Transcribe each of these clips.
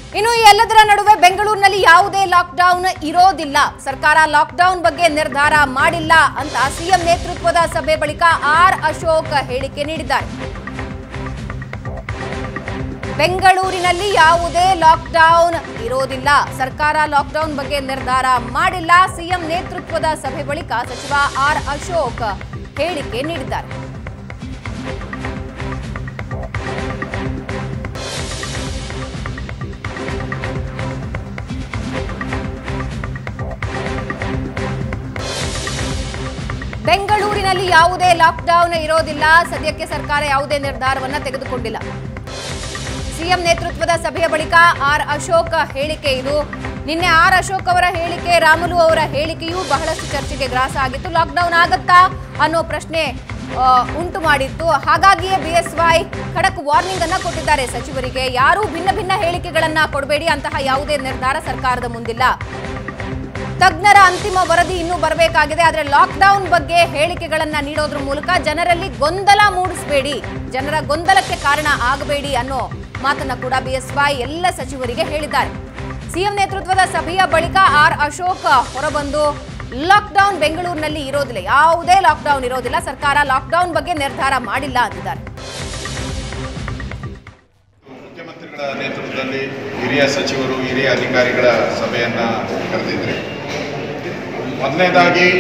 ಇನ್ನು ಈ ಎಲ್ಲದರ ನಡುವೆ ಬೆಂಗಳೂರಿನಲ್ಲಿ ಯಾವುದೇ ಲಾಕ್ಡೌನ್ ಇರೋದಿಲ್ಲ ಸರ್ಕಾರ ಲಾಕ್ಡೌನ್ ಬಗ್ಗೆ ನಿರ್ಧಾರ ಮಾಡಿಲ್ಲ ಅಂತ ಸಿಎಂ ನೇತೃತ್ವದ ಸಭೆ ಬಳಿಕ ಆರ್ ಅಶೋಕ್ ಹೇಳಿಕೆ ನೀಡಿದ್ದಾರೆ ಬೆಂಗಳೂರಿನಲ್ಲಿ ಯಾವುದೇ ಲಾಕ್ಡೌನ್ ಇರೋದಿಲ್ಲ ಸರ್ಕಾರ ಲಾಕ್ಡೌನ್ ಬಗ್ಗೆ ನಿರ್ಧಾರ ಮಾಡಿಲ್ಲ ಸಿಎಂ ನೇತೃತ್ವದ ಸಭೆ ಬಳಿಕ ಸಚಿವ ಆರ್ ಅಶೋಕ್ ಹೇಳಿಕೆ ನೀಡಿದ್ದಾರೆ ಬೆಂಗಳೂರಿನಲ್ಲಿ ಯಾವುದೇ ಲಾಕ್ಡೌನ್ ಇರೋದಿಲ್ಲ ಸದ್ಯಕ್ಕೆ ಸರ್ಕಾರ ಯಾವುದೇ ನಿರ್ಧಾರವನ್ನ ತೆಗೆದುಕೊಂಡಿಲ್ಲ ಸಿಎಂ ನೇತೃತ್ವದ ಸಭೆಯ ಬಳಿಕ ಆರ್ ಅಶೋಕ್ ಹೇಳಿಕೆ ಇದು ನಿನ್ನೆ ಆರ್ ಅಶೋಕ್ ಅವರ ಹೇಳಿಕೆ ರಾಮುಲು ಅವರ ಹೇಳಿಕೆಯೂ ಬಹಳಷ್ಟು ಚರ್ಚೆಗೆ ಗ್ರಾಸ ಆಗಿತ್ತು ಲಾಕ್ಡೌನ್ ಆಗತ್ತಾ ಅನ್ನೋ ಪ್ರಶ್ನೆ ಆ, ಉಂಟು ಮಾಡಿತ್ತು ಹಾಗಾಗಿಯೇ ಬಿಎಸ್ವೈ ಖಡಕ್ ವಾರ್ನಿಂಗ್ ಅನ್ನ ಕೊಟ್ಟಿದ್ದಾರೆ ಸಚಿವರಿಗೆ ಯಾರೂ ಭಿನ್ನ ಭಿನ್ನ ಹೇಳಿಕೆಗಳನ್ನ ಕೊಡಬೇಡಿ ಅಂತಹ ಯಾವುದೇ ನಿರ್ಧಾರ ಸರ್ಕಾರದ ಮುಂದಿಲ್ಲ ತಜ್ಞರ ಅಂತಿಮ ವರದಿ ಇನ್ನೂ ಬರಬೇಕಾಗಿದೆ ಆದರೆ ಲಾಕ್ಡೌನ್ ಬಗ್ಗೆ ಹೇಳಿಕೆಗಳನ್ನ ನೀಡೋದ್ರ ಮೂಲಕ ಜನರಲ್ಲಿ ಗೊಂದಲ ಮೂಡಿಸಬೇಡಿ ಜನರ ಗೊಂದಲಕ್ಕೆ ಕಾರಣ ಆಗಬೇಡಿ ಅನ್ನೋ ಮಾತನ್ನ ಕೂಡ ಬಿಎಸ್ವೈ ಎಲ್ಲ ಸಚಿವರಿಗೆ ಹೇಳಿದ್ದಾರೆ ಸಿಎಂ ನೇತೃತ್ವದ ಸಭೆಯ ಬಳಿಕ ಆರ್ ಅಶೋಕ್ ಹೊರಬಂದು ಲಾಕ್ಡೌನ್ ಬೆಂಗಳೂರಿನಲ್ಲಿ ಇರೋದಿಲ್ಲ ಯಾವುದೇ ಲಾಕ್ಡೌನ್ ಇರೋದಿಲ್ಲ ಸರ್ಕಾರ ಲಾಕ್ಡೌನ್ ಬಗ್ಗೆ ನಿರ್ಧಾರ ಮಾಡಿಲ್ಲ ಅಂತಿದ್ದಾರೆ ಮುಖ್ಯಮಂತ್ರಿಗಳ ನೇತೃತ್ವದಲ್ಲಿ ಹಿರಿಯ ಸಚಿವರು ಹಿರಿಯ ಅಧಿಕಾರಿಗಳ ಸಭೆಯನ್ನು ಕರೆದಿದ್ರಿ ಮೊದಲನೇದಾಗಿ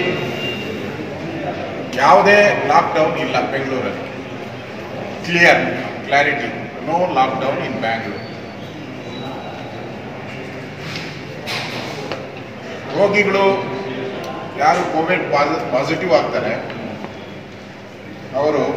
ಯಾವುದೇ ಲಾಕ್ಡೌನ್ ಇಲ್ಲ ಬೆಂಗಳೂರಲ್ಲಿ clear clarity no lockdown in Bangalore ರೋಗಿಗಳು ಯಾರು ಕೋವಿಡ್ ಪಾಸಿಟಿವ್ ಆಗ್ತಾರೆ ಅವರು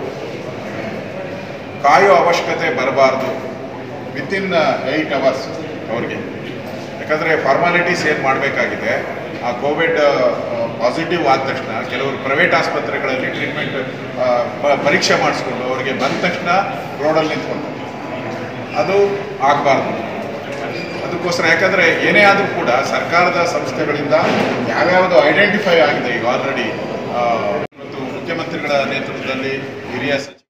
ಕಾಯೋ ಅವಶ್ಯಕತೆ ಬರಬಾರ್ದು ವಿತಿನ್ ಏಯ್ಟ್ ಅವರ್ಸ್ ಅವ್ರಿಗೆ ಯಾಕಂದರೆ ಫಾರ್ಮಾಲಿಟೀಸ್ ಏನು ಮಾಡಬೇಕಾಗಿದೆ ಆ ಕೋವಿಡ್ ಪಾಸಿಟಿವ್ ಆದ ತಕ್ಷಣ ಕೆಲವರು ಪ್ರೈವೇಟ್ ಆಸ್ಪತ್ರೆಗಳಲ್ಲಿ ಟ್ರೀಟ್ಮೆಂಟ್ ಪರೀಕ್ಷೆ ಮಾಡಿಸ್ಕೊಂಡು ಅವರಿಗೆ ಬಂದ ತಕ್ಷಣ ರೋಡಲ್ಲಿ ನಿಂತ್ಕೊಳ್ತಾರೆ ಅದು ಆಗಬಾರ್ದು ಅದಕ್ಕೋಸ್ಕರ ಯಾಕಂದರೆ ಏನೇ ಆದರೂ ಕೂಡ ಸರ್ಕಾರದ ಸಂಸ್ಥೆಗಳಿಂದ ಯಾವ್ಯಾವುದು ಐಡೆಂಟಿಫೈ ಆಗಿದೆ ಈಗ ಆಲ್ರೆಡಿ ಇವತ್ತು ಮುಖ್ಯಮಂತ್ರಿಗಳ ನೇತೃತ್ವದಲ್ಲಿ ಹಿರಿಯ ಸಚಿವ